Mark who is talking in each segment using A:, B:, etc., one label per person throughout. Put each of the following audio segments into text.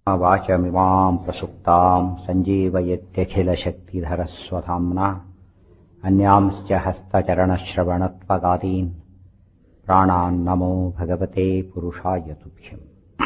A: वाचमिमां प्रसुप्तां सञ्जीवयत्यखिलशक्तिधरस्वधाम्ना अन्यांश्च हस्तचरणश्रवणत्वगादीन् प्राणान्नमो भगवते पुरुषाय तुभ्यम्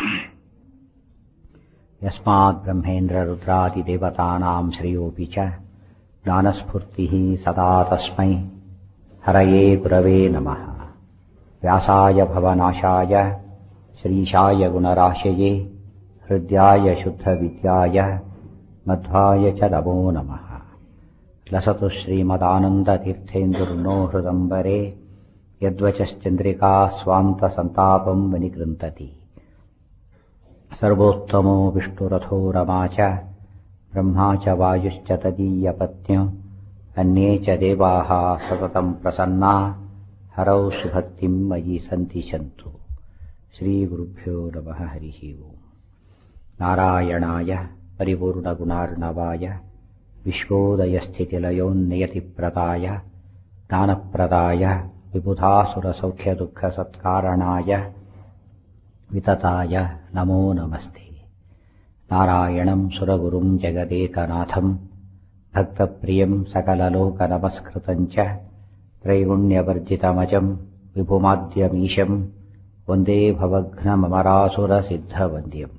A: यस्माद्ब्रह्मेन्द्ररुद्रादिदेवतानां श्रेयोऽपि च ज्ञानस्फूर्तिः सदा तस्मै हरये गुरवे नमः व्यासाय भवनाशाय श्रीशाय गुणराशये हृद्याय शुद्धविद्याय मध्वाय च नमो नमः लसतु श्रीमदानन्दतीर्थेन्दुर्नो हृदम्बरे यद्वचश्चन्द्रिका स्वान्तसन्तापम् विनिकृन्तति सर्वोत्तमो विष्णुरथो रमा च ब्रह्मा च वायुश्च तदीयपत्न्य अन्ये च देवाः सततम् प्रसन्ना हरौ सुभक्तिम् मयि सन्तिशन्तु श्रीगुरुभ्यो नमः हरिः ओम् नारायणाय परिपूर्णगुणार्णवाय विश्वोदयस्थितिलयोन्नियतिप्रदाय दानप्रदाय विबुधासुरसौख्यदुःखसत्कारणाय वितताय नमो नमस्ते नारायणम् सुरगुरुम् जगदेकनाथम् भक्तप्रियम् सकललोकनमस्कृतम् च त्रैगुण्यवर्जितमजम् विभुमाद्यमीशम् वन्दे भवघ्नमरासुरसिद्धवन्द्यम्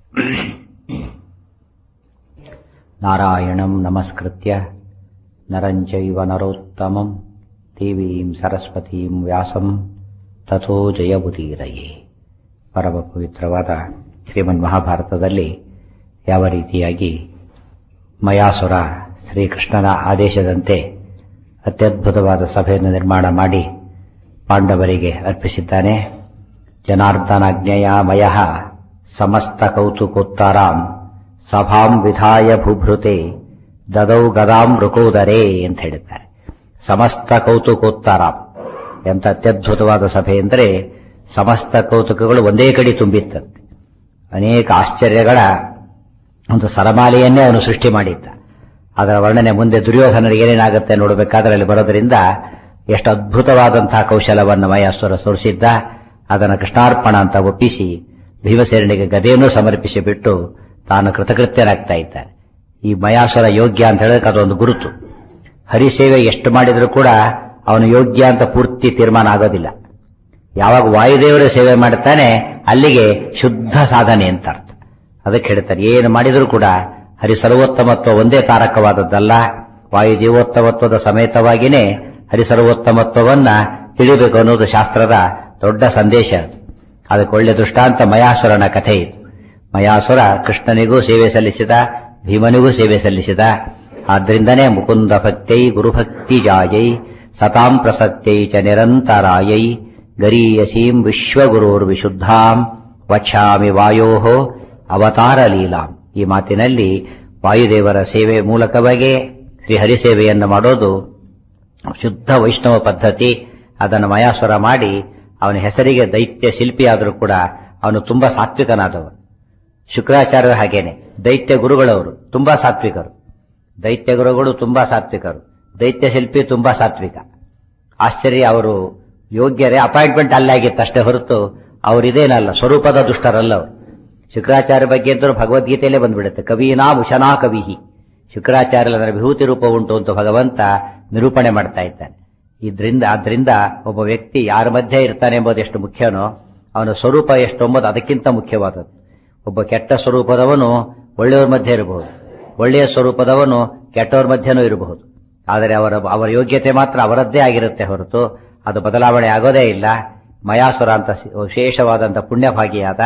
A: नारायणम् नमस्कृत्य नरम् चैव नरोत्तमम् देवीम् सरस्वतीम् व्यासम् ತಥೋ ಜಯಬುದೀರಯೇ ಪರಮ ಪವಿತ್ರವಾದ ಶ್ರೀಮನ್ ಮಹಾಭಾರತದಲ್ಲಿ ಯಾವ ರೀತಿಯಾಗಿ ಮಯಾಸುರ ಶ್ರೀಕೃಷ್ಣನ ಆದೇಶದಂತೆ ಅತ್ಯದ್ಭುತವಾದ ಸಭೆಯನ್ನು ನಿರ್ಮಾಣ ಮಾಡಿ ಪಾಂಡವರಿಗೆ ಅರ್ಪಿಸಿದ್ದಾನೆ ಜನಾರ್ದನಾಜ್ಞೆಯ ಮಯ ಸಮಸ್ತ ಕೌತುಕೋತ್ತಾರಾಂ ಸಭಾಂ ವಿಧಾಯ ಭೂಭೃತೆ ದದೌ ಗದಾಂ ರುಕೋದರೇ ಅಂತ ಹೇಳಿದ್ದಾರೆ ಸಮಸ್ತ ಕೌತುಕೋತ್ತಾರಾಂ ಎಂತ ಅತ್ಯದ್ಭುತವಾದ ಸಭೆ ಎಂದರೆ ಸಮಸ್ತ ಕೌತುಕಗಳು ಒಂದೇ ಕಡೆ ತುಂಬಿತ್ತಂತೆ ಅನೇಕ ಆಶ್ಚರ್ಯಗಳ ಒಂದು ಸರಮಾಲೆಯನ್ನೇ ಅವನು ಸೃಷ್ಟಿ ಮಾಡಿದ್ದ ಅದರ ವರ್ಣನೆ ಮುಂದೆ ದುರ್ಯೋಧನರಿಗೆ ಏನೇನಾಗುತ್ತೆ ನೋಡಬೇಕಾದ್ರೆ ಅಲ್ಲಿ ಬರೋದ್ರಿಂದ ಎಷ್ಟು ಅದ್ಭುತವಾದಂತಹ ಕೌಶಲವನ್ನು ಮಯಾಸುರ ತೋರಿಸಿದ್ದ ಅದನ್ನು ಕೃಷ್ಣಾರ್ಪಣ ಅಂತ ಒಪ್ಪಿಸಿ ಭೀಮಸೇನಿಗೆ ಗದೆಯನ್ನು ಸಮರ್ಪಿಸಿ ಬಿಟ್ಟು ತಾನು ಕೃತಕೃತ್ಯನಾಗ್ತಾ ಇದ್ದಾನೆ ಈ ಮಯಾಸುರ ಯೋಗ್ಯ ಅಂತ ಹೇಳಿದ್ರೆ ಅದೊಂದು ಗುರುತು ಹರಿಸೇವೆ ಎಷ್ಟು ಮಾಡಿದರೂ ಕೂಡ ಅವನು ಯೋಗ್ಯ ಅಂತ ಪೂರ್ತಿ ತೀರ್ಮಾನ ಆಗೋದಿಲ್ಲ ಯಾವಾಗ ವಾಯುದೇವರ ಸೇವೆ ಮಾಡ್ತಾನೆ ಅಲ್ಲಿಗೆ ಶುದ್ಧ ಸಾಧನೆ ಅಂತ ಅರ್ಥ ಅದಕ್ಕೆ ಹೇಳ್ತಾರೆ ಏನು ಮಾಡಿದರೂ ಕೂಡ ಹರಿ ಸರ್ವೋತ್ತಮತ್ವ ಒಂದೇ ತಾರಕವಾದದ್ದಲ್ಲ ವಾಯು ಜೀವೋತ್ತಮತ್ವದ ಸಮೇತವಾಗಿಯೇ ಹರಿ ಸರ್ವೋತ್ತಮತ್ವವನ್ನ ತಿಳಿಬೇಕು ಅನ್ನೋದು ಶಾಸ್ತ್ರದ ದೊಡ್ಡ ಸಂದೇಶ ಅದಕ್ಕೆ ಒಳ್ಳೆ ದೃಷ್ಟಾಂತ ಮಯಾಸುರನ ಕಥೆ ಇದು ಮಯಾಸುರ ಕೃಷ್ಣನಿಗೂ ಸೇವೆ ಸಲ್ಲಿಸಿದ ಭೀಮನಿಗೂ ಸೇವೆ ಸಲ್ಲಿಸಿದ ಆದ್ರಿಂದನೇ ಮುಕುಂದ ಭಕ್ತೈ ಗುರುಭಕ್ತಿ ಜಾಯೈ ಸತಾಂ ಪ್ರಸಕ್ತೈ ಚ ನಿರಂತರಾಯೈ ಗರೀಯಸೀಂ ವಿಶ್ವಗುರೋರ್ವಿಶುದ್ಧಾಂ ವಕ್ಷಾಮಿ ವಾಯೋ ಅವತಾರ ಲೀಲಾಂ ಈ ಮಾತಿನಲ್ಲಿ ವಾಯುದೇವರ ಸೇವೆ ಮೂಲಕವಾಗಿ ಶ್ರೀಹರಿ ಸೇವೆಯನ್ನು ಮಾಡೋದು ಶುದ್ಧ ವೈಷ್ಣವ ಪದ್ಧತಿ ಅದನ್ನು ಮಯಾಸುರ ಮಾಡಿ ಅವನ ಹೆಸರಿಗೆ ದೈತ್ಯ ಶಿಲ್ಪಿಯಾದರೂ ಕೂಡ ಅವನು ತುಂಬಾ ಸಾತ್ವಿಕನಾದವನು ಶುಕ್ರಾಚಾರ್ಯರು ಹಾಗೇನೆ ದೈತ್ಯ ಗುರುಗಳವರು ತುಂಬಾ ಸಾತ್ವಿಕರು ದೈತ್ಯ ಗುರುಗಳು ತುಂಬಾ ಸಾತ್ವಿಕರು ದೈತ್ಯ ಶಿಲ್ಪಿ ತುಂಬಾ ಸಾತ್ವಿಕ ಆಶ್ಚರ್ಯ ಅವರು ಯೋಗ್ಯರೇ ಅಪಾಯಿಂಟ್ಮೆಂಟ್ ಅಲ್ಲಾಗಿತ್ತು ಅಷ್ಟೇ ಹೊರತು ಅವರಿದೇನಲ್ಲ ಸ್ವರೂಪದ ದುಷ್ಟರಲ್ಲ ಅವರು ಶುಕ್ರಾಚಾರ್ಯ ಬಗ್ಗೆ ಅಂತೂ ಭಗವದ್ಗೀತೆಯಲ್ಲೇ ಬಂದ್ಬಿಡುತ್ತೆ ಕವೀನಾ ಮುಷನಾ ಕವಿಹಿ ಶುಕ್ರಾಚಾರ್ಯರ ವಿಭೂತಿ ರೂಪ ಉಂಟು ಅಂತ ಭಗವಂತ ನಿರೂಪಣೆ ಮಾಡ್ತಾ ಇದ್ದಾನೆ ಇದ್ರಿಂದ ಆದ್ರಿಂದ ಒಬ್ಬ ವ್ಯಕ್ತಿ ಯಾರ ಮಧ್ಯೆ ಇರ್ತಾನೆ ಎಂಬುದು ಎಷ್ಟು ಮುಖ್ಯನೋ ಅವನ ಸ್ವರೂಪ ಎಷ್ಟು ಎಂಬುದು ಅದಕ್ಕಿಂತ ಮುಖ್ಯವಾದದ್ದು ಒಬ್ಬ ಕೆಟ್ಟ ಸ್ವರೂಪದವನು ಒಳ್ಳೆಯವರ ಮಧ್ಯೆ ಇರಬಹುದು ಒಳ್ಳೆಯ ಸ್ವರೂಪದವನು ಕೆಟ್ಟವರ ಮಧ್ಯೆನೂ ಇರಬಹುದು ಆದರೆ ಅವರ ಅವರ ಯೋಗ್ಯತೆ ಮಾತ್ರ ಅವರದ್ದೇ ಆಗಿರುತ್ತೆ ಹೊರತು ಅದು ಬದಲಾವಣೆ ಆಗೋದೇ ಇಲ್ಲ ಮಯಾಸುರ ಅಂತ ವಿಶೇಷವಾದಂಥ ಪುಣ್ಯಭಾಗಿಯಾದ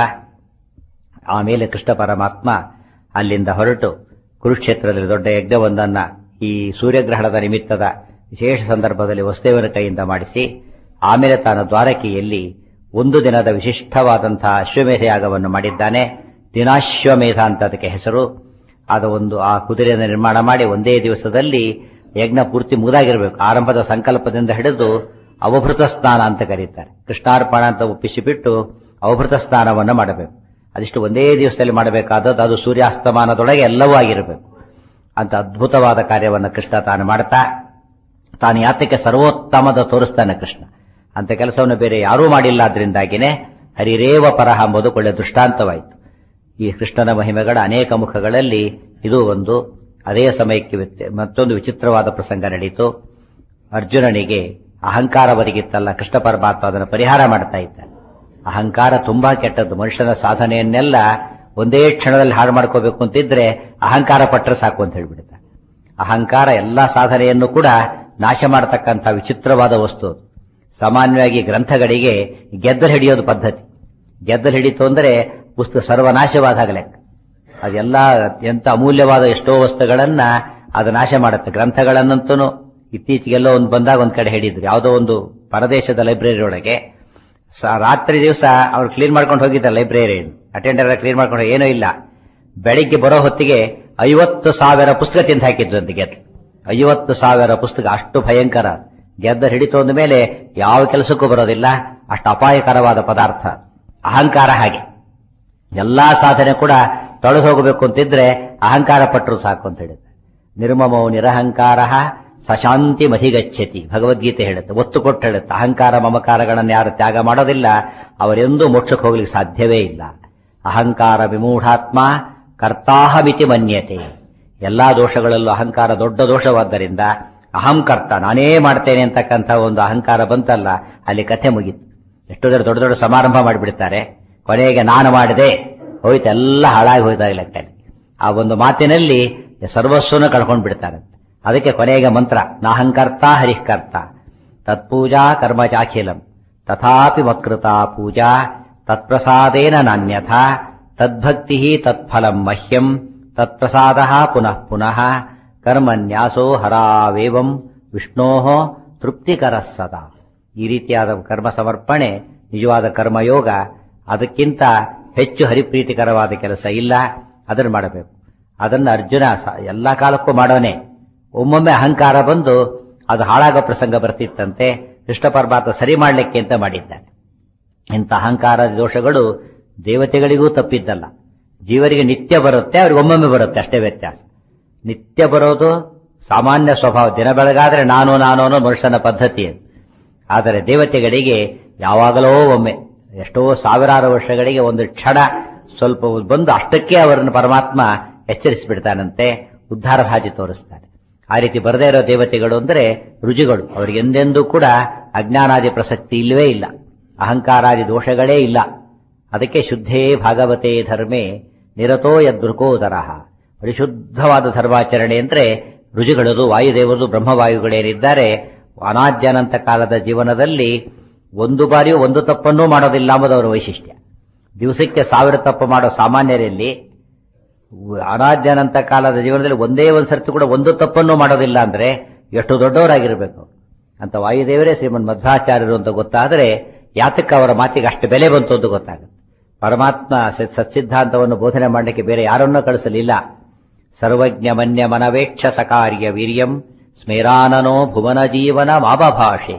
A: ಆಮೇಲೆ ಕೃಷ್ಣ ಪರಮಾತ್ಮ ಅಲ್ಲಿಂದ ಹೊರಟು ಕುರುಕ್ಷೇತ್ರದಲ್ಲಿ ದೊಡ್ಡ ಯಜ್ಞವೊಂದನ್ನ ಈ ಸೂರ್ಯಗ್ರಹಣದ ನಿಮಿತ್ತದ ವಿಶೇಷ ಸಂದರ್ಭದಲ್ಲಿ ವಸುದೇವನ ಕೈಯಿಂದ ಮಾಡಿಸಿ ಆಮೇಲೆ ತಾನು ದ್ವಾರಕೆಯಲ್ಲಿ ಒಂದು ದಿನದ ವಿಶಿಷ್ಟವಾದಂತಹ ಅಶ್ವಮೇಧ ಯಾಗವನ್ನು ಮಾಡಿದ್ದಾನೆ ದಿನಾಶ್ವಮೇಧ ಅಂತ ಅದಕ್ಕೆ ಹೆಸರು ಆದ ಒಂದು ಆ ಕುದುರೆಯನ್ನು ನಿರ್ಮಾಣ ಮಾಡಿ ಒಂದೇ ದಿವಸದಲ್ಲಿ ಯಜ್ಞ ಪೂರ್ತಿ ಮುಗಿದಾಗಿರ್ಬೇಕು ಆರಂಭದ ಸಂಕಲ್ಪದಿಂದ ಹಿಡಿದು ಅವಭೃತ ಸ್ನಾನ ಅಂತ ಕರೀತಾರೆ ಕೃಷ್ಣಾರ್ಪಣ ಅಂತ ಒಪ್ಪಿಸಿಬಿಟ್ಟು ಅವಭೃತ ಸ್ನಾನವನ್ನು ಮಾಡಬೇಕು ಅದಿಷ್ಟು ಒಂದೇ ದಿವಸದಲ್ಲಿ ಮಾಡಬೇಕಾದದ್ದು ಅದು ಸೂರ್ಯಾಸ್ತಮಾನದೊಳಗೆ ಎಲ್ಲವೂ ಆಗಿರಬೇಕು ಅಂತ ಅದ್ಭುತವಾದ ಕಾರ್ಯವನ್ನು ಕೃಷ್ಣ ತಾನು ಮಾಡ್ತಾ ತಾನು ಯಾತಕ್ಕೆ ಸರ್ವೋತ್ತಮದ ತೋರಿಸ್ತಾನೆ ಕೃಷ್ಣ ಅಂತ ಕೆಲಸವನ್ನು ಬೇರೆ ಯಾರೂ ಮಾಡಿಲ್ಲ ಆದ್ರಿಂದಾಗಿನೇ ಹರಿರೇವ ಪರಹ ಎಂಬುದು ಒಳ್ಳೆ ದೃಷ್ಟಾಂತವಾಯಿತು ಈ ಕೃಷ್ಣನ ಮಹಿಮೆಗಳ ಅನೇಕ ಮುಖಗಳಲ್ಲಿ ಇದು ಒಂದು ಅದೇ ಸಮಯಕ್ಕೆ ವ್ಯತ್ಯ- ಮತ್ತೊಂದು ವಿಚಿತ್ರವಾದ ಪ್ರಸಂಗ ನಡೀತು ಅರ್ಜುನನಿಗೆ ಅಹಂಕಾರ ಬದಿಗಿತ್ತಲ್ಲ ಕೃಷ್ಣ ಪರಮಾತ್ಮ ಅದನ್ನು ಪರಿಹಾರ ಮಾಡ್ತಾ ಇದ್ದ ಅಹಂಕಾರ ತುಂಬಾ ಕೆಟ್ಟದ್ದು ಮನುಷ್ಯನ ಸಾಧನೆಯನ್ನೆಲ್ಲ ಒಂದೇ ಕ್ಷಣದಲ್ಲಿ ಹಾಳು ಮಾಡ್ಕೋಬೇಕು ಅಂತಿದ್ರೆ ಅಹಂಕಾರ ಪಟ್ಟರೆ ಸಾಕು ಅಂತ ಹೇಳ್ಬಿಡ್ತ ಅಹಂಕಾರ ಎಲ್ಲಾ ಸಾಧನೆಯನ್ನು ಕೂಡ ನಾಶ ಮಾಡತಕ್ಕಂಥ ವಿಚಿತ್ರವಾದ ವಸ್ತು ಅದು. ಸಾಮಾನ್ಯವಾಗಿ ಗ್ರಂಥಗಳಿಗೆ ಗೆದ್ದಲು ಹಿಡಿಯೋದು ಪದ್ಧತಿ ಗೆದ್ದಲು ಹಿಡಿತು ಅಂದರೆ ಪುಸ್ತಕ ಸರ್ವನಾಶವಾದಾಗ ಲೆಕ್ಕ ಅದೆಲ್ಲ ಎಂತ ಅಮೂಲ್ಯವಾದ ಎಷ್ಟೋ ವಸ್ತುಗಳನ್ನ ಅದು ನಾಶ ಮಾಡುತ್ತೆ ಗ್ರಂಥಗಳನ್ನಂತೂ ಇತ್ತೀಚೆಗೆಲ್ಲೋ ಒಂದು ಬಂದಾಗ ಒಂದ್ ಕಡೆ ಹಿಡಿದ್ರು ಯಾವುದೋ ಒಂದು ಪರದೇಶದ ಲೈಬ್ರರಿ ಒಳಗೆ ಸ- ರಾತ್ರಿ ದಿವಸ ಅವ್ರು ಕ್ಲೀನ್ ಮಾಡ್ಕೊಂಡು ಹೋಗಿದ್ದಾರೆ ಲೈಬ್ರರಿ ಅಟೆಂಡರ್ ಕ್ಲೀನ್ ಮಾಡ್ಕೊಂಡು ಏನೂ ಇಲ್ಲ ಬೆಳಿಗ್ಗೆ ಬರೋ ಹೊತ್ತಿಗೆ ಐವತ್ತು ಸಾವಿರ ಪುಸ್ತಕ ತಿಂದು ಹಾಕಿದ್ರು ಅಂತ ಗೆದ್ದು ಐವತ್ತು ಸಾವಿರ ಪುಸ್ತಕ ಅಷ್ಟು ಭಯಂಕರ ಗೆದ್ದ ಹಿಡಿತು ಅಂದ ಮೇಲೆ ಯಾವ ಕೆಲಸಕ್ಕೂ ಬರೋದಿಲ್ಲ ಅಷ್ಟು ಅಪಾಯಕರವಾದ ಪದಾರ್ಥ ಅಹಂಕಾರ ಹಾಗೆ ಎಲ್ಲಾ ಸಾಧನೆ ಕೂಡ ತೊಳೆದು ಹೋಗಬೇಕು ಅಂತಿದ್ರೆ ಅಹಂಕಾರ ಪಟ್ಟರು ಸಾಕು ಅಂತ ಹೇಳುತ್ತೆ ನಿರ್ಮಮೋ ನಿರಹಂಕಾರ ಸಶಾಂತಿ ಮಧಿಗಚ್ಚತಿ ಭಗವದ್ಗೀತೆ ಹೇಳುತ್ತೆ ಒತ್ತು ಕೊಟ್ಟು ಹೇಳುತ್ತೆ ಅಹಂಕಾರ ಮಮಕಾರಗಳನ್ನು ಯಾರು ತ್ಯಾಗ ಮಾಡೋದಿಲ್ಲ ಅವರೆಂದೂ ಮೋಕ್ಷಕ್ಕೆ ಹೋಗ್ಲಿಕ್ಕೆ ಸಾಧ್ಯವೇ ಇಲ್ಲ ಅಹಂಕಾರ ವಿಮೂಢಾತ್ಮ ಕರ್ತಾಹಮಿತಿ ಮನ್ಯತೆ ಎಲ್ಲಾ ದೋಷಗಳಲ್ಲೂ ಅಹಂಕಾರ ದೊಡ್ಡ ದೋಷವಾದ್ದರಿಂದ ಅಹಂಕರ್ತ ನಾನೇ ಮಾಡ್ತೇನೆ ಅಂತಕ್ಕಂಥ ಒಂದು ಅಹಂಕಾರ ಬಂತಲ್ಲ ಅಲ್ಲಿ ಕಥೆ ಮುಗೀತು ಎಷ್ಟೋ ಜನ ದೊಡ್ಡ ದೊಡ್ಡ ಸಮಾರಂಭ ಮಾಡಿಬಿಡ್ತಾರೆ ಕೊನೆಗೆ ನಾನು ಮಾಡಿದೆ ಹೋಯ್ತು ಎಲ್ಲ ಹಾಳಾಗಿ ಹೋಯ್ತಾ ಲೆಕ್ಕದಲ್ಲಿ ಆ ಒಂದು ಮಾತಿನಲ್ಲಿ ಸರ್ವಸ್ವನು ಕಳ್ಕೊಂಡು ಬಿಡ್ತಾರೆ ಅದಕ್ಕೆ ಕೊನೆಗೆ ಮಂತ್ರ ನಾಹಂಕರ್ತ ಹರಿಃಕರ್ತ ತತ್ಪೂಜಾ ಕರ್ಮ ಚಾಖಿಲಂ ತಥಾಪಿ ಮತ್ಕೃತ ಪೂಜಾ ತತ್ಪ್ರಸಾದೇನ ನಾನ್ಯಥಾ ತದ್ಭಕ್ತಿ ತತ್ಫಲಂ ಮಹ್ಯಂ ತತ್ಪ್ರಸಾದ ಪುನಃ ಪುನಃ ಕರ್ಮನ್ಯಾಸೋ ಹರಾವೇವಂ ವಿಷ್ಣೋ ತೃಪ್ತಿಕರ ಸದಾ ಈ ರೀತಿಯಾದ ಕರ್ಮ ಸಮರ್ಪಣೆ ನಿಜವಾದ ಕರ್ಮಯೋಗ ಅದಕ್ಕಿಂತ ಹೆಚ್ಚು ಹರಿಪ್ರೀತಿಕರವಾದ ಕೆಲಸ ಇಲ್ಲ ಅದನ್ನು ಮಾಡಬೇಕು ಅದನ್ನು ಅರ್ಜುನ ಸ- ಎಲ್ಲಾ ಕಾಲಕ್ಕೂ ಮಾಡೋನೆ ಒಮ್ಮೊಮ್ಮೆ ಅಹಂಕಾರ ಬಂದು ಅದು ಹಾಳಾಗೋ ಪ್ರಸಂಗ ಬರ್ತಿತ್ತಂತೆ ಕೃಷ್ಣ ಪರಮಾತ್ಮ ಸರಿ ಮಾಡಲಿಕ್ಕೆ ಅಂತ ಮಾಡಿದ್ದಾನೆ ಇಂಥ ಅಹಂಕಾರ ದೋಷಗಳು ದೇವತೆಗಳಿಗೂ ತಪ್ಪಿದ್ದಲ್ಲ ಜೀವರಿಗೆ ನಿತ್ಯ ಬರುತ್ತೆ ಅವ್ರಿಗೆ ಒಮ್ಮೊಮ್ಮೆ ಬರುತ್ತೆ ಅಷ್ಟೇ ವ್ಯತ್ಯಾಸ ನಿತ್ಯ ಬರೋದು ಸಾಮಾನ್ಯ ಸ್ವಭಾವ ದಿನ ಬೆಳಗಾದ್ರೆ ನಾನು ನಾನು ಅನ್ನೋ ಮನುಷ್ಯನ ಪದ್ಧತಿ ಅದು ಆದರೆ ದೇವತೆಗಳಿಗೆ ಯಾವಾಗಲೋ ಒಮ್ಮೆ ಎಷ್ಟೋ ಸಾವಿರಾರು ವರ್ಷಗಳಿಗೆ ಒಂದು ಕ್ಷಣ ಸ್ವಲ್ಪ ಬಂದು ಅಷ್ಟಕ್ಕೆ ಅವರನ್ನು ಪರಮಾತ್ಮ ಎಚ್ಚರಿಸಿಬಿಡ್ತಾನಂತೆ ಉದ್ಧಾರದ ಹಾದಿ ತೋರಿಸ್ತಾನೆ ಆ ರೀತಿ ಬರದೇ ಇರೋ ದೇವತೆಗಳು ಅಂದ್ರೆ ರುಜಿಗಳು ಅವರಿಗೆ ಎಂದೆಂದೂ ಕೂಡ ಅಜ್ಞಾನಾದಿ ಪ್ರಸಕ್ತಿ ಇಲ್ಲವೇ ಇಲ್ಲ ಅಹಂಕಾರಾದಿ ದೋಷಗಳೇ ಇಲ್ಲ ಅದಕ್ಕೆ ಶುದ್ಧೇ ಭಾಗವತೆ ಧರ್ಮೇ ನಿರತೋ ಯದೃಕೋದರ ಪರಿಶುದ್ಧವಾದ ಧರ್ಮಾಚರಣೆ ಅಂದ್ರೆ ರುಜಿಗಳದು ವಾಯುದೇವರು ಬ್ರಹ್ಮವಾಯುಗಳೇನಿದ್ದಾರೆ ಅನಾದ್ಯಾನಂತ ಕಾಲದ ಜೀವನದಲ್ಲಿ ಒಂದು ಬಾರಿಯೂ ಒಂದು ತಪ್ಪನ್ನೂ ಮಾಡೋದಿಲ್ಲ ಎಂಬುದು ಅವರ ವೈಶಿಷ್ಟ್ಯ ದಿವಸಕ್ಕೆ ಸಾವಿರ ತಪ್ಪು ಮಾಡೋ ಸಾಮಾನ್ಯರಲ್ಲಿ ಅನಾದ್ಯಾನಂತ ಕಾಲದ ಜೀವನದಲ್ಲಿ ಒಂದೇ ಒಂದು ಸರ್ತಿ ಕೂಡ ಒಂದು ತಪ್ಪನ್ನು ಮಾಡೋದಿಲ್ಲ ಅಂದ್ರೆ ಎಷ್ಟು ದೊಡ್ಡವರಾಗಿರ್ಬೇಕು ಅಂತ ವಾಯುದೇವರೇ ಶ್ರೀಮನ್ ಮಧ್ವಾಚಾರ್ಯರು ಅಂತ ಗೊತ್ತಾದರೆ ಯಾತಕ್ಕೆ ಅವರ ಮಾತಿಗೆ ಅಷ್ಟು ಬೆಲೆ ಬಂತು ಅಂತ ಗೊತ್ತಾಗುತ್ತೆ ಪರಮಾತ್ಮ ಸ- ಸತ್ಸಿದ್ಧಾಂತವನ್ನು ಬೋಧನೆ ಮಾಡಲಿಕ್ಕೆ ಬೇರೆ ಯಾರನ್ನೂ ಕಳಿಸಲಿಲ್ಲ ಸರ್ವಜ್ಞ ಮನ್ಯ ಮನವೇಕ್ಷ ಸಕಾರ್ಯ ವೀರ್ಯಂ ಸ್ಮೇರಾನನೋ ಭುವನ ಜೀವನ ಮಾಬಭಾಷೆ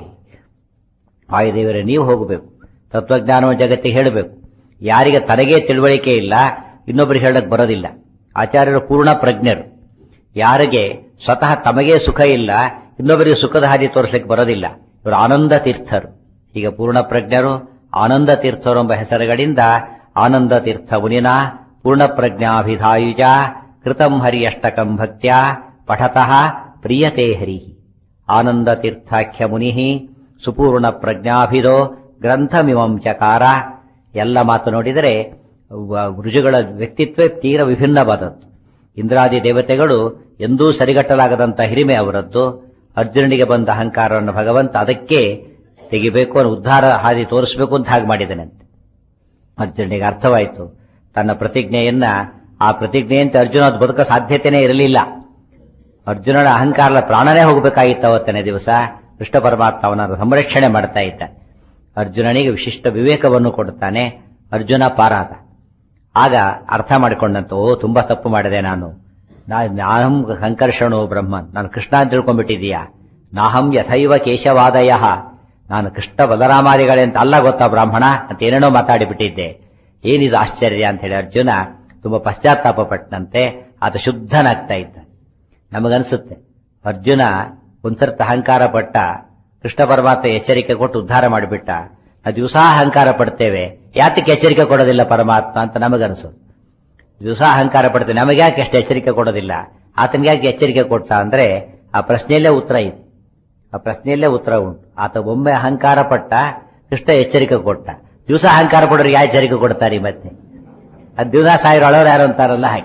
A: ವಾಯುದೇವರೇ ನೀವು ಹೋಗಬೇಕು ತತ್ವಜ್ಞಾನವನ್ನು ಜಗತ್ತಿಗೆ ಹೇಳಬೇಕು ಯಾರಿಗೆ ತನಗೇ ತಿಳುವಳಿಕೆ ಇಲ್ಲ ಇನ್ನೊಬ್ಬರಿಗೆ ಹೇಳಕ್ ಬರೋದಿಲ್ಲ ಆಚಾರ್ಯರು ಪೂರ್ಣ ಪ್ರಜ್ಞರು ಯಾರಿಗೆ ಸ್ವತಃ ತಮಗೇ ಸುಖ ಇಲ್ಲ ಇನ್ನೊಬ್ಬರಿಗೆ ಸುಖದ ಹಾದಿ ತೋರಿಸ್ಲಿಕ್ಕೆ ಬರೋದಿಲ್ಲ ಇವರು ಆನಂದ ತೀರ್ಥರು ಈಗ ಪೂರ್ಣ ಪ್ರಜ್ಞರು ಆನಂದ ತೀರ್ಥರು ಎಂಬ ಹೆಸರುಗಳಿಂದ ಆನಂದ ತೀರ್ಥ ಮುನಿನ ಪೂರ್ಣ ಪ್ರಜ್ಞಾಭಿಧಾಯುಜ ಕೃತಂ ಹರಿ ಅಷ್ಟಕಂ ಭಕ್ತ್ಯ ಪಠತಃ ಪ್ರಿಯತೆ ಹರಿ ಆನಂದ ತೀರ್ಥಾಖ್ಯ ಮುನಿ ಸುಪೂರ್ಣ ಪ್ರಜ್ಞಾಭಿದೋ ಗ್ರಂಥಮಿಮಂ ಚಕಾರ ಎಲ್ಲ ಮಾತು ನೋಡಿದರೆ ವ- ಋಷಿಗಳ ವ್ಯಕ್ತಿತ್ವ ತೀರ ವಿಭಿನ್ನವಾದದ್ದು ಇಂದ್ರಾದಿ ದೇವತೆಗಳು ಎಂದೂ ಸರಿಗಟ್ಟಲಾಗದಂತ ಹಿರಿಮೆ ಅವರದ್ದು ಅರ್ಜುನನಿಗೆ ಬಂದ ಅಹಂಕಾರವನ್ನು ಭಗವಂತ ಅದಕ್ಕೆ ತೆಗಿಬೇಕು ಅನ್ನೋ ಉದ್ಧಾರ ಹಾದಿ ತೋರಿಸಬೇಕು ಅಂತ ಹಾಗೆ ಮಾಡಿದನಂತೆ ಅರ್ಜುನನಿಗೆ ಅರ್ಥವಾಯಿತು ತನ್ನ ಪ್ರತಿಜ್ಞೆಯನ್ನ ಆ ಪ್ರತಿಜ್ಞೆಯಂತೆ ಅರ್ಜುನ ಅದು ಬದುಕ ಸಾಧ್ಯತೆನೇ ಇರಲಿಲ್ಲ ಅರ್ಜುನನ ಅಹಂಕಾರದ ಪ್ರಾಣನೇ ಹೋಗಬೇಕಾಗಿತ್ತು ಅವತ್ತನೇ ದಿವಸ ಕೃಷ್ಣ ಪರಮಾತ್ಮ ಅವನನ್ನು ಸಂರಕ್ಷಣೆ ಮಾಡ್ತಾ ಇದ್ದ ಅರ್ಜುನನಿಗೆ ವಿಶಿಷ್ಟ ವಿವೇಕವನ್ನು ಕೊಡುತ್ತಾನೆ ಅರ್ಜುನ ಪಾರಾದ ಆಗ ಅರ್ಥ ಮಾಡಿಕೊಂಡಂತ ಓ ತುಂಬಾ ತಪ್ಪು ಮಾಡಿದೆ ನಾನು ನಾ- ನಾಹಂ ಸಂಕರ್ಷಣೋ ಬ್ರಹ್ಮನ್ ನಾನು ಕೃಷ್ಣ ಅಂತ ತಿಳ್ಕೊಂಡ್ಬಿಟ್ಟಿದೀಯಾ ನಾಹಂ ಯಥೈವ ಕೇಶವಾದಯ ನಾನು ಕೃಷ್ಣ ಬಲರಾಮಾದಿಗಳೇ ಅಂತ ಅಲ್ಲ ಗೊತ್ತಾ ಬ್ರಾಹ್ಮಣ ಅಂತ ಏನೇನೋ ಮಾತಾಡಿಬಿಟ್ಟಿದ್ದೆ ಏನಿದು ಆಶ್ಚರ್ಯ ಅಂತ ಹೇಳಿ ಅರ್ಜುನ ತುಂಬಾ ಪಶ್ಚಾತ್ತಾಪ ಪಟ್ಟನಂತೆ ಆತ ಶುದ್ಧನಾಗ್ತಾ ಇದ್ದ ನಮಗನ್ಸುತ್ತೆ ಅರ್ಜುನ ಒಂದ್ಸರ್ತ ಅಹಂಕಾರ ಪಟ್ಟ ಕೃಷ್ಣ ಪರಮಾತ್ಮ ಎಚ್ಚರಿಕೆ ಕೊಟ್ಟು ಉದ್ಧಾರ ಮಾಡಿಬಿಟ್ಟ ಆ ದಿವಸ ಅಹಂಕಾರ ಪಡ್ತೇವೆ ಯಾತಕ್ಕೆ ಎಚ್ಚರಿಕೆ ಕೊಡೋದಿಲ್ಲ ಪರಮಾತ್ಮ ಅಂತ ನಮಗನ್ಸೋದು ದಿವಸ ಅಹಂಕಾರ ಪಡ್ತಾನೆ ನಮಗೆ ಯಾಕೆ ಎಷ್ಟು ಎಚ್ಚರಿಕೆ ಕೊಡೋದಿಲ್ಲ ಆತನಿಗೆ ಯಾಕೆ ಎಚ್ಚರಿಕೆ ಕೊಡ್ತಾ ಅಂದ್ರೆ ಆ ಪ್ರಶ್ನೆಯಲ್ಲೇ ಉತ್ತರ ಇದೆ ಆ ಪ್ರಶ್ನೆಯಲ್ಲೇ ಉತ್ತರ ಉಂಟು ಆತ ಒಮ್ಮೆ ಅಹಂಕಾರ ಪಟ್ಟ ಕೃಷ್ಣ ಎಚ್ಚರಿಕೆ ಕೊಟ್ಟ ದಿವಸ ಅಹಂಕಾರ ಪಡೋರಿಗೆ ಯಾವ ಎಚ್ಚರಿಕೆ ಕೊಡ್ತಾರೆ ಈ ಮತ್ತೆ ಅದು ದಿವಸ ಸಾವಿರ ಅಳೋರು ಯಾರು ಅಂತಾರಲ್ಲ ಹಾಗೆ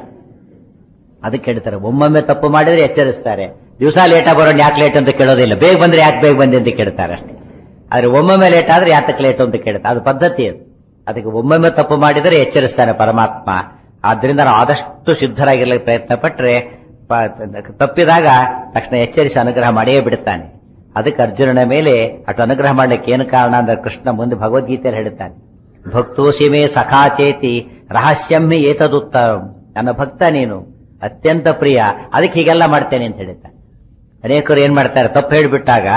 A: ಅದಕ್ಕೆ ಹೇಳ್ತಾರೆ ಒಮ್ಮೊಮ್ಮೆ ತಪ್ಪು ಮಾಡಿದ್ರೆ ಎಚ್ಚರಿಸ್ತಾರೆ ದಿವಸ ಲೇಟಾಗಿ ಬರೋಣ ಯಾಕೆ ಲೇಟ್ ಅಂತ ಕೇಳೋದಿಲ್ಲ ಬೇಗ ಬಂದ್ರೆ ಯಾಕೆ ಬೇಗ ಬಂದೆ ಅಂತ ಕೇಳ್ತಾರೆ ಅಷ್ಟೇ ಆದ್ರೆ ಒಮ್ಮೊಮ್ಮೆ ಲೇಟ್ ಆದ್ರೆ ಯಾತಕ್ಕೆ ಲೇಟ್ ಅಂತ ಕೇಳ್ತಾರೆ ಅದು ಪದ್ಧತಿ ಅದು ಅದಕ್ಕೆ ಒಮ್ಮೊಮ್ಮೆ ತಪ್ಪು ಮಾಡಿದರೆ ಎಚ್ಚರಿಸ್ತಾನೆ ಪರಮಾತ್ಮ ಆದ್ರಿಂದ ನಾವು ಆದಷ್ಟು ಸಿದ್ಧರಾಗಿರ್ಲಿಕ್ಕೆ ಪ್ರಯತ್ನ ಪಟ್ರೆ ಪ- ತಪ್ಪಿದಾಗ ತಕ್ಷಣ ಎಚ್ಚರಿಸಿ ಅನುಗ್ರಹ ಮಾಡಿಯೇ ಬಿಡುತ್ತಾನೆ ಅದಕ್ಕೆ ಅರ್ಜುನನ ಮೇಲೆ ಅಷ್ಟು ಅನುಗ್ರಹ ಮಾಡ್ಲಿಕ್ಕೆ ಏನು ಕಾರಣ ಅಂದ್ರೆ ಕೃಷ್ಣ ಮುಂದೆ ಭಗವದ್ಗೀತೆಯಲ್ಲಿ ಹೇಳುತ್ತಾನೆ ಭಕ್ತೋಸಿ ಮೇ ಸಖಾಚೇತಿ ರಹಸ್ಯಮ್ಮಿ ಏತದುತ್ತರಂ ನನ್ನ ಭಕ್ತ ನೀನು ಅತ್ಯಂತ ಪ್ರಿಯ ಅದಕ್ಕೆ ಹೀಗೆಲ್ಲ ಮಾಡ್ತೇನೆ ಅಂತ ಹೇಳ್ತಾನೆ ಅನೇಕರು ಏನ್ ಮಾಡ್ತಾರೆ ತಪ್ಪು ಹೇಳಿಬಿಟ್ಟಾಗ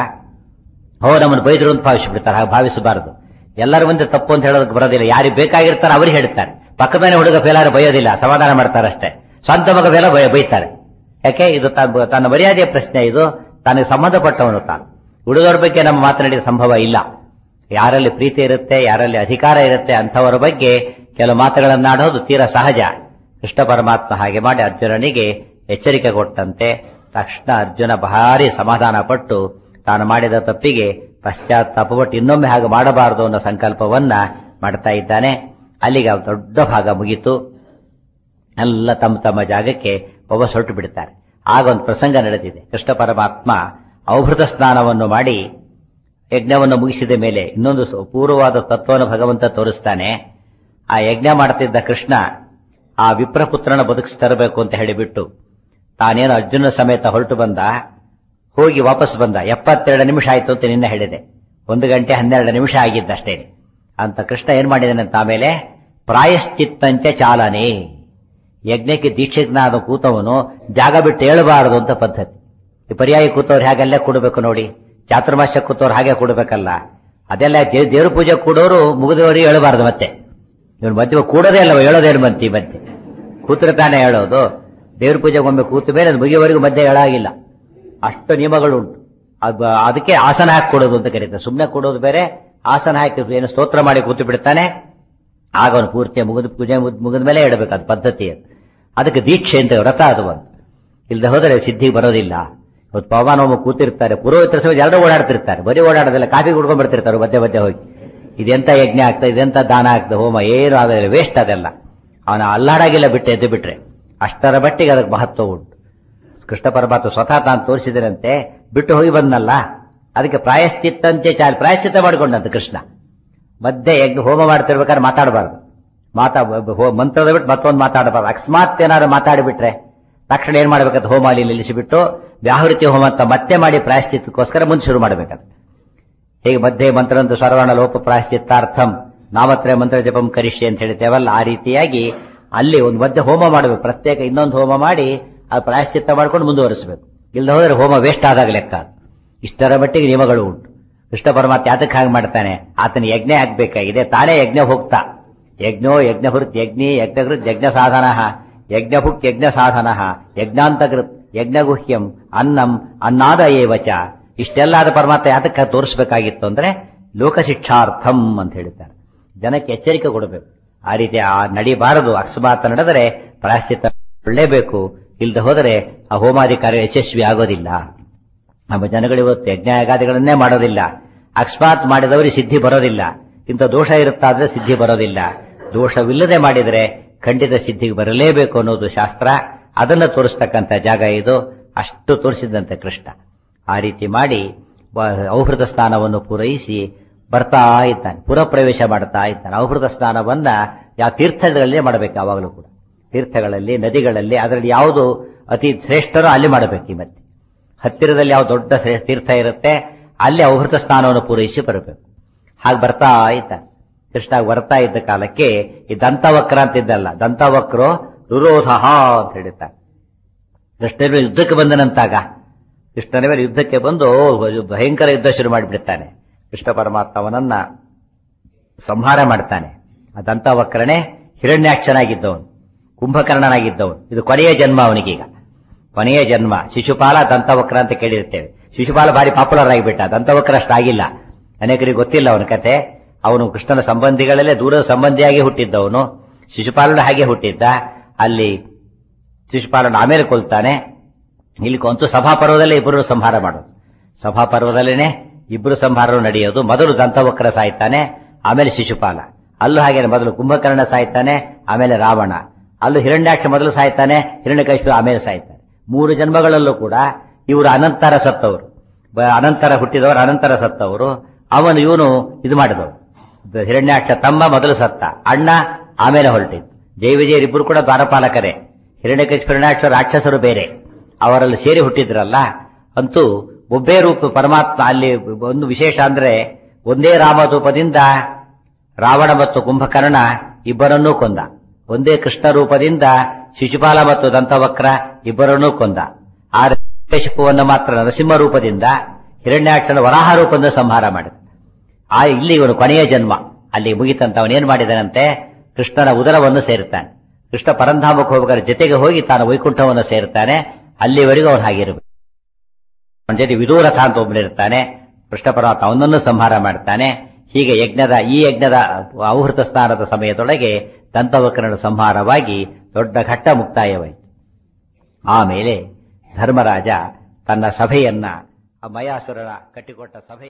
A: ಹೋ ನಮ್ಮನ್ನು ಬೈದ್ರು ಅಂತ ಭಾವಿಸಿಬಿಡ್ತಾರೆ ಹಾಗೆ ಭಾವಿಸಬಾರದು ಎಲ್ಲರ ಮುಂದೆ ತಪ್ಪು ಅಂತ ಹೇಳೋದಕ್ಕೆ ಬರೋದಿಲ್ಲ ಯಾರಿಗೆ ಬೇಕಾಗಿರ್ತಾರೆ ಅವ್ರಿಗೆ ಹೇಳ್ತಾರೆ ಪಕ್ಕದ ಹುಡುಗ ಫೇಲಾರು ಬೈಯೋದಿಲ್ಲ ಸಮಾಧಾನ ಮಾಡ್ತಾರೆ ಅಷ್ಟೇ ಸ್ವಂತ ಮಗ ಫೇಲ ಬೈ- ಬೈತಾರೆ ಯಾಕೆ ಇದು ತನ್ನ ತನ್ನ ಮರ್ಯಾದೆಯ ಪ್ರಶ್ನೆ ಇದು ತನಗೆ ಸಂಬಂಧಪಟ್ಟವನು ತಾನು ಹುಡುಗರ ಬಗ್ಗೆ ನಮ್ಮ ಮಾತನಾಡಿದ ಸಂಭವ ಇಲ್ಲ ಯಾರಲ್ಲಿ ಪ್ರೀತಿ ಇರುತ್ತೆ ಯಾರಲ್ಲಿ ಅಧಿಕಾರ ಇರುತ್ತೆ ಅಂಥವರ ಬಗ್ಗೆ ಕೆಲವು ಮಾತುಗಳನ್ನಾಡೋದು ತೀರಾ ಸಹಜ ಕೃಷ್ಣ ಪರಮಾತ್ಮ ಹಾಗೆ ಮಾಡಿ ಅರ್ಜುನನಿಗೆ ಎಚ್ಚರಿಕೆ ಕೊಟ್ಟಂತೆ ತಕ್ಷಣ ಅರ್ಜುನ ಭಾರಿ ಸಮಾಧಾನ ಪಟ್ಟು ತಾನು ಮಾಡಿದ ತಪ್ಪಿಗೆ ಪಶ್ಚಾತ್ತಾಪಪಟ್ಟು ಇನ್ನೊಮ್ಮೆ ಹಾಗೆ ಮಾಡಬಾರದು ಅನ್ನೋ ಸಂಕಲ್ಪವನ್ನ ಮಾಡ್ತಾ ಇದ್ದಾನೆ ಅಲ್ಲಿಗೆ ಆ ದೊಡ್ಡ ಭಾಗ ಮುಗೀತು ಎಲ್ಲ ತಮ್ಮ ತಮ್ಮ ಜಾಗಕ್ಕೆ ಒಬ್ಬ ಹೊರಟು ಬಿಡ್ತಾರೆ ಆಗ ಒಂದು ಪ್ರಸಂಗ ನಡೆದಿದೆ ಕೃಷ್ಣ ಪರಮಾತ್ಮ ಔಭೃತ ಸ್ನಾನವನ್ನು ಮಾಡಿ ಯಜ್ಞವನ್ನು ಮುಗಿಸಿದ ಮೇಲೆ ಇನ್ನೊಂದು ಸ- ಪೂರ್ವವಾದ ತತ್ವವನ್ನು ಭಗವಂತ ತೋರಿಸ್ತಾನೆ ಆ ಯಜ್ಞ ಮಾಡ್ತಿದ್ದ ಕೃಷ್ಣ ಆ ವಿಪ್ರಪುತ್ರನ ಬದುಕಿಸಿ ತರಬೇಕು ಅಂತ ಹೇಳಿಬಿಟ್ಟು ತಾನೇನು ಅರ್ಜುನ ಸಮೇತ ಹೊರಟು ಬಂದ ಹೋಗಿ ವಾಪಸ್ ಬಂದ ಎಪ್ಪತ್ತೆರಡು ನಿಮಿಷ ಆಯ್ತು ಅಂತ ನಿನ್ನೆ ಹೇಳಿದೆ ಒಂದು ಗಂಟೆ ಹನ್ನೆರಡು ನಿಮಿಷ ಆಗಿದ್ದಷ್ಟೇ ಅಂತ ಕೃಷ್ಣ ಏನ್ ಮಾಡಿದಾನಂತ ಆಮೇಲೆ ಪ್ರಾಯಶ್ಚಿತ್ತಂಚ ಚಾಲನೆ ಯಜ್ಞಕ್ಕೆ ದೀಕ್ಷಿತನಾದ ಕೂತವನು ಜಾಗ ಬಿಟ್ಟು ಹೇಳಬಾರದು ಅಂತ ಪದ್ಧತಿ ಈ ಪರ್ಯಾಯ ಕೂತವ್ರು ಹೇಗೆಲ್ಲ ಕೂಡಬೇಕು ನೋಡಿ ಚಾತುರ್ಮಾಸ್ಯ ಕೂತವ್ರು ಹಾಗೆ ಕೂಡಬೇಕಲ್ಲ ಅದೆಲ್ಲ ದೇ- ದೇವ್ರ ಪೂಜೆ ಕೂಡೋರು ಮುಗಿದವರಿಗೆ ಹೇಳಬಾರದು ಮತ್ತೆ ಇವನು ಮಧ್ಯೆ ಕೂಡೋದೇ ಅಲ್ಲವ ಹೇಳೋದೇನು ಬಂತಿ ಮಧ್ಯೆ ಕೂತ್ರೆ ತಾನೇ ಹೇಳೋದು ದೇವ್ರ ಪೂಜೆಗೆ ಒಮ್ಮೆ ಕೂತ ಮೇಲೆ ಅದು ಮುಗಿಯವರೆಗೂ ಮಧ್ಯೆ ಹೇಳಾಗಿಲ್ಲ ಅಷ್ಟು ನಿಯಮಗಳುಂಟು ಅದು ಅದಕ್ಕೆ ಆಸನ ಹಾಕಿ ಕೊಡೋದು ಅಂತ ಕರೀತಾರೆ ಸುಮ್ಮನೆ ಕೊಡೋದು ಬೇರೆ ಆಸನ ಹಾಕಿ ಏನು ಸ್ತೋತ್ರ ಮಾಡಿ ಕೂತು ಬಿಡ್ತಾನೆ ಆಗ ಅವನು ಪೂರ್ತಿ ಮುಗಿದ ಪೂಜೆ ಮುಗಿದ ಮೇಲೆ ಇಡಬೇಕು ಅದು ಪದ್ಧತಿ ಅದು ಅದಕ್ಕೆ ದೀಕ್ಷೆ ಅಂತ ವ್ರತ ಅದು ಒಂದು ಇಲ್ಲದೆ ಹೋದರೆ ಸಿದ್ಧಿಗೆ ಬರೋದಿಲ್ಲ ಇವತ್ತು ಪವಮಾನ ಒಮ್ಮೆ ಕೂತಿರ್ತಾರೆ ಪುರೋಹಿತರ ಸಮೇತ ಎಲ್ಲರೂ ಓಡಾಡ್ತಿರ್ತಾರೆ ಬರೀ ಓಡಾಡೋದಿಲ್ಲ ಕಾಫಿ ಕುಡ್ಕೊಂಡ್ ಬರ್ತಿರ್ತಾರೆ ಮಧ್ಯೆ ಮಧ್ಯೆ ಹೋಗಿ ಇದೆಂತ ಯಜ್ಞ ಆಗ್ತದೆ ಇದೆಂತ ದಾನ ಆಗ್ತದೆ ಹೋಮ ಏನು ಆಗೋದಿಲ್ಲ ವೇಸ್ಟ್ ಅದೆಲ್ಲ ಅವನ ಅಲ್ಲಾಡಾಗಿಲ್ಲ ಬಿಟ್ಟು ಎದ್ದು ಬಿಟ್ರೆ ಅಷ್ಟರ ಮಟ್ಟಿಗೆ ಅದಕ್ಕೆ ಮಹತ್ವ ಉಂಟು ಕೃಷ್ಣ ಪರಮಾತ್ಮ ಸ್ವತಃ ತಾನು ತೋರಿಸಿದರಂತೆ ಬಿಟ್ಟು ಹೋಗಿ ಬಂದಲ್ಲ ಅದಕ್ಕೆ ಪ್ರಾಯಶ್ಚಿತ್ತಂತೆ ಚಾಲ ಪ್ರಾಯಶ್ಚಿತ್ತ ಮಾಡಿಕೊಂಡಂತ ಕೃಷ್ಣ ಮಧ್ಯೆ ಯಜ್ಞ ಹೋಮ ಮಾಡ್ತಿರ್ಬೇಕಾದ್ರೆ ಮಾತಾಡಬಾರ್ದು ಮಾತಾ ಹೋ- ಮಂತ್ರದ ಬಿಟ್ಟು ಮತ್ತೊಂದು ಮಾತಾಡಬಾರ್ದು ಅಕಸ್ಮಾತ್ ಏನಾದ್ರು ಮಾತಾಡಿಬಿಟ್ರೆ ತಕ್ಷಣ ಏನ್ ಮಾಡ್ಬೇಕಂತ ಹೋಮ ಅಲ್ಲಿ ನಿಲ್ಲಿಸಿಬಿಟ್ಟು ವ್ಯಾಹೃತಿ ಹೋಮ ಅಂತ ಮತ್ತೆ ಮಾಡಿ ಪ್ರಾಯಶ್ಚಿತ್ತಕ್ಕೋಸ್ಕರ ಮುಂದೆ ಶುರು ಮಾಡಬೇಕಂತ ಹೇಗೆ ಮಧ್ಯೆ ಮಂತ್ರಂತ ಸರ್ವಣ ಲೋಪ ಪ್ರಾಯಶ್ಚಿತ್ತಾರ್ಥಂ ನಾಮತ್ರಯ ಮಂತ್ರ ಜಪಂ ಕರಿಷ್ಯ ಅಂತ ಹೇಳ್ತೇವಲ್ಲ ಆ ರೀತಿಯಾಗಿ ಅಲ್ಲಿ ಒಂದು ಮಧ್ಯೆ ಹೋಮ ಮಾಡಬೇಕು ಪ್ರತ್ಯೇಕ ಇನ್ನೊಂದು ಹೋಮ ಮಾಡಿ ಆ ಪ್ರಾಯಶ್ಚಿತ್ತ ಮಾಡ್ಕೊಂಡು ಮುಂದುವರಿಸಬೇಕು ಇಲ್ಲದೆ ಹೋದ್ರೆ ಹೋಮ ವೇಸ್ಟ್ ಆದಾಗ ಲೆಕ್ಕ ಅದು. ಇಷ್ಟರ ಮಟ್ಟಿಗೆ ನಿಯಮಗಳು ಉಂಟು ಕೃಷ್ಣ ಪರಮಾತ್ಮ ಯಾತಕ್ಕೆ ಹಾಗೆ ಮಾಡ್ತಾನೆ ಆತನ ಯಜ್ಞ ಆಗ್ಬೇಕಾಗಿದೆ ತಾನೇ ಯಜ್ಞ ಹೋಗ್ತಾ ಯಜ್ಞೋ ಯಜ್ಞಭೃತ್ ಯಜ್ಞಿ ಯಜ್ಞಕೃತ್ ಯಜ್ಞ ಸಾಧನ ಯಜ್ಞಭುಕ್ ಯಜ್ಞ ಸಾಧನ ಯಜ್ಞಾಂತಕೃತ್ ಯಜ್ಞಗುಹ್ಯಂ ಅನ್ನಂ ಅನ್ನಾದ ಏವಚ ಇಷ್ಟೆಲ್ಲ ಆದ ಪರಮಾತ್ಮ ಯಾತಕ್ಕೆ ತೋರಿಸಬೇಕಾಗಿತ್ತು ಅಂದ್ರೆ ಲೋಕಶಿಕ್ಷಾರ್ಥಂ ಅಂತ ಹೇಳ್ತಾರೆ ಜನಕ್ಕೆ ಎಚ್ಚರಿಕೆ ಕೊಡಬೇಕು ಆ ರೀತಿ ಆ ನಡಿಬಾರದು ಅಕಸ್ಮಾತ್ ನಡೆದರೆ ಪ್ರಾಯಶ್ಚಿತ್ತ ಒಳ್ಳೇಬೇಕು ಇಲ್ಲದೆ ಹೋದರೆ ಆ ಹೋಮಾದಿ ಕಾರ್ಯ ಯಶಸ್ವಿ ಆಗೋದಿಲ್ಲ ನಮ್ಮ ಜನಗಳು ಇವತ್ತು ಯಜ್ಞ ಯಾಗಾದಿಗಳನ್ನೇ ಮಾಡೋದಿಲ್ಲ ಅಕಸ್ಮಾತ್ ಮಾಡಿದವರಿಗೆ ಸಿದ್ಧಿ ಬರೋದಿಲ್ಲ ಇಂಥ ದೋಷ ಇರುತ್ತಾದ್ರೆ ಸಿದ್ಧಿ ಬರೋದಿಲ್ಲ ದೋಷವಿಲ್ಲದೆ ಮಾಡಿದರೆ ಖಂಡಿತ ಸಿದ್ಧಿಗೆ ಬರಲೇಬೇಕು ಅನ್ನೋದು ಶಾಸ್ತ್ರ ಅದನ್ನು ತೋರಿಸ್ತಕ್ಕಂಥ ಜಾಗ ಇದು ಅಷ್ಟು ತೋರಿಸಿದಂತೆ ಕೃಷ್ಣ ಆ ರೀತಿ ಮಾಡಿ ಬ- ಔಹೃತ ಸ್ನಾನವನ್ನು ಪೂರೈಸಿ ಬರ್ತಾ ಇದ್ದಾನೆ ಪುರ ಪ್ರವೇಶ ಮಾಡ್ತಾ ಇದ್ದಾನೆ ಔಹೃತ ಸ್ನಾನವನ್ನ ಯಾವ ತೀರ್ಥಗಳಲ್ಲಿ ಮಾಡಬೇಕು ಯಾವಾಗಲೂ ಕೂಡ ತೀರ್ಥಗಳಲ್ಲಿ ನದಿಗಳಲ್ಲಿ ಅದರಲ್ಲಿ ಯಾವುದು ಅತಿ ಶ್ರೇಷ್ಠರೋ ಅಲ್ಲಿ ಮಾಡಬೇಕು ಈ ಮತ್ತೆ ಹತ್ತಿರದಲ್ಲಿ ಯಾವ ದೊಡ್ಡ ಶ್ರೇ- ತೀರ್ಥ ಇರುತ್ತೆ ಅಲ್ಲಿ ಔಹೃತ ಸ್ನಾನವನ್ನು ಪೂರೈಸಿ ಬರಬೇಕು ಹಾಗೆ ಬರ್ತಾ ಇದ್ದಾನೆ ಕೃಷ್ಣ ಬರ್ತಾ ಇದ್ದ ಕಾಲಕ್ಕೆ ಈ ದಂತವಕ್ರ ಅಂತಿದ್ದಲ್ಲ ದಂತವಕ್ರೋ ರುರೋಧ ಅಂತ ಹೇಳಿದ್ದಾರೆ ಕೃಷ್ಣನ ಮೇಲೆ ಯುದ್ಧಕ್ಕೆ ಬಂದನಂತಾಗ ಕೃಷ್ಣನ ಮೇಲೆ ಯುದ್ಧಕ್ಕೆ ಬಂದು ಭಯಂಕರ ಯುದ್ಧ ಶುರು ಮಾಡಿಬಿಡ್ತಾನೆ ಕೃಷ್ಣ ಪರಮಾತ್ಮ ಅವನನ್ನ ಸಂಹಾರ ಮಾಡ್ತಾನೆ ಆ ದಂತವಕ್ರನೇ ಹಿರಣ್ಯಾಕ್ಷನಾಗಿದ್ದವನು ಕುಂಭಕರ್ಣನಾಗಿದ್ದವನು ಇದು ಕೊನೆಯ ಜನ್ಮ ಅವನಿಗೀಗ ಕೊನೆಯ ಜನ್ಮ ಶಿಶುಪಾಲ ದಂತವಕ್ರ ಅಂತ ಕೇಳಿರ್ತೇವೆ ಶಿಶುಪಾಲ ಭಾರಿ ಪಾಪ್ಯುಲರ್ ಆಗಿಬಿಟ್ಟ ದಂತವಕ್ರ ಅಷ್ಟಾಗಿಲ್ಲ ಅನೇಕರಿಗೆ ಗೊತ್ತಿಲ್ಲ ಅವನ ಕತೆ ಅವನು ಕೃಷ್ಣನ ಸಂಬಂಧಿಗಳಲ್ಲೇ ದೂರದ ಸಂಬಂಧಿಯಾಗಿ ಹುಟ್ಟಿದ್ದವನು ಶಿಶುಪಾಲನ ಹಾಗೆ ಹುಟ್ಟಿದ್ದ ಅಲ್ಲಿ ಶಿಶುಪಾಲನ ಆಮೇಲೆ ಕೊಲ್ತಾನೆ ಇಲ್ಲಿ ಕೊಂತು ಸಭಾಪರ್ವದಲ್ಲೇ ಇಬ್ಬರು ಸಂಹಾರ ಮಾಡೋದು ಸಭಾಪರ್ವದಲ್ಲೇನೆ ಇಬ್ಬರು ಸಂಹಾರ ನಡೆಯೋದು ಮೊದಲು ದಂತವಕ್ರ ಸಾಯ್ತಾನೆ ಆಮೇಲೆ ಶಿಶುಪಾಲ ಅಲ್ಲೂ ಹಾಗೇನೆ ಮೊದಲು ಕುಂಭಕರ್ಣ ಸಾಯ್ತಾನೆ ಆಮೇಲೆ ರಾವಣ ಅಲ್ಲೂ ಹಿರಣ್ಯಾಕ್ಷ ಮೊದಲು ಸಾಯ್ತಾನೆ ಹಿರಣ್ಯಕಶಿಪು ಆಮೇಲೆ ಸಾಯ್ತಾನೆ ಮೂರು ಜನ್ಮಗಳಲ್ಲೂ ಕೂಡ ಇವರು ಅನಂತರ ಸತ್ತವರು ಬ- ಅನಂತರ ಹುಟ್ಟಿದವರು ಅನಂತರ ಸತ್ತವರು ಅವನು ಇವನು ಇದು ಮಾಡಿದವರು ದ- ಹಿರಣ್ಯಾಕ್ಷ ತಮ್ಮ ಮೊದಲು ಸತ್ತ ಅಣ್ಣ ಆಮೇಲೆ ಹೊರಟಿದ್ದು ಜೈ ವಿಜಯರಿಬ್ಬರು ಕೂಡ ದ್ವಾರಪಾಲಕರೇ ಹಿರಣ್ಯಕಶಿಪು ಹಿರಣ್ಯಾಕ್ಷ ರಾಕ್ಷಸರು ಬೇರೆ ಅವರಲ್ಲಿ ಸೇರಿ ಹುಟ್ಟಿದ್ರಲ್ಲ ಅಂತೂ ಒಬ್ಬೇ ರೂಪ ಪರಮಾತ್ಮ ಅಲ್ಲಿ ಒಂದು ವಿಶೇಷ ಅಂದ್ರೆ ಒಂದೇ ರಾಮರೂಪದಿಂದ ರಾವಣ ಮತ್ತು ಕುಂಭಕರ್ಣ ಇಬ್ಬರನ್ನೂ ಕೊಂದ ಒಂದೇ ಕೃಷ್ಣ ರೂಪದಿಂದ ಶಿಶುಪಾಲ ಮತ್ತು ದಂತವಕ್ರ ಇಬ್ಬರನ್ನೂ ಕೊಂದ ಆ ಶಿಶುಪುವನ್ನು ಮಾತ್ರ ನರಸಿಂಹ ರೂಪದಿಂದ ಹಿರಣ್ಯಾಕ್ಷನ ವರಾಹ ರೂಪದಿಂದ ಸಂಹಾರ ಮಾಡಿದ ಆ ಇಲ್ಲಿ ಇವನು ಕೊನೆಯ ಜನ್ಮ ಅಲ್ಲಿ ಮುಗಿತಂತ ಅವನೇನ್ ಮಾಡಿದನಂತೆ ಕೃಷ್ಣನ ಉದರವನ್ನು ಸೇರುತ್ತಾನೆ ಕೃಷ್ಣ ಪರಂಧಾಮಕ್ಕೆ ಹೋಗಬೇಕಾದ್ರೆ ಜೊತೆಗೆ ಹೋಗಿ ತಾನು ವೈಕುಂಠವನ್ನು ಸೇರುತ್ತಾನೆ ಅಲ್ಲಿವರೆಗೂ ಅವನು ಹಾಗಿರಬೇಕು ಅವನ ಜೊತೆ ವಿದೂರಥ ಅಂತ ಒಬ್ಬನಿರ್ತಾನೆ ಕೃಷ್ಣ ಪರಮಾತ್ಮ ಅವನನ್ನು ಸಂಹಾರ ಮಾಡ್ತಾನೆ ಹೀಗೆ ಯಜ್ಞದ ಈ ಯಜ್ಞದ ಔಹೃತ ಸ್ನಾನದ ಸಮಯದೊಳಗೆ ದಂತವಕ್ರನ ಸಂಹಾರವಾಗಿ ದೊಡ್ಡ ಘಟ್ಟ ಮುಕ್ತಾಯವಾಯಿತು ಆಮೇಲೆ ಧರ್ಮರಾಜ ತನ್ನ ಸಭೆಯನ್ನ ಆ ಮಯಾಸುರನ ಕಟ್ಟಿಕೊಟ್ಟ ಸಭೆ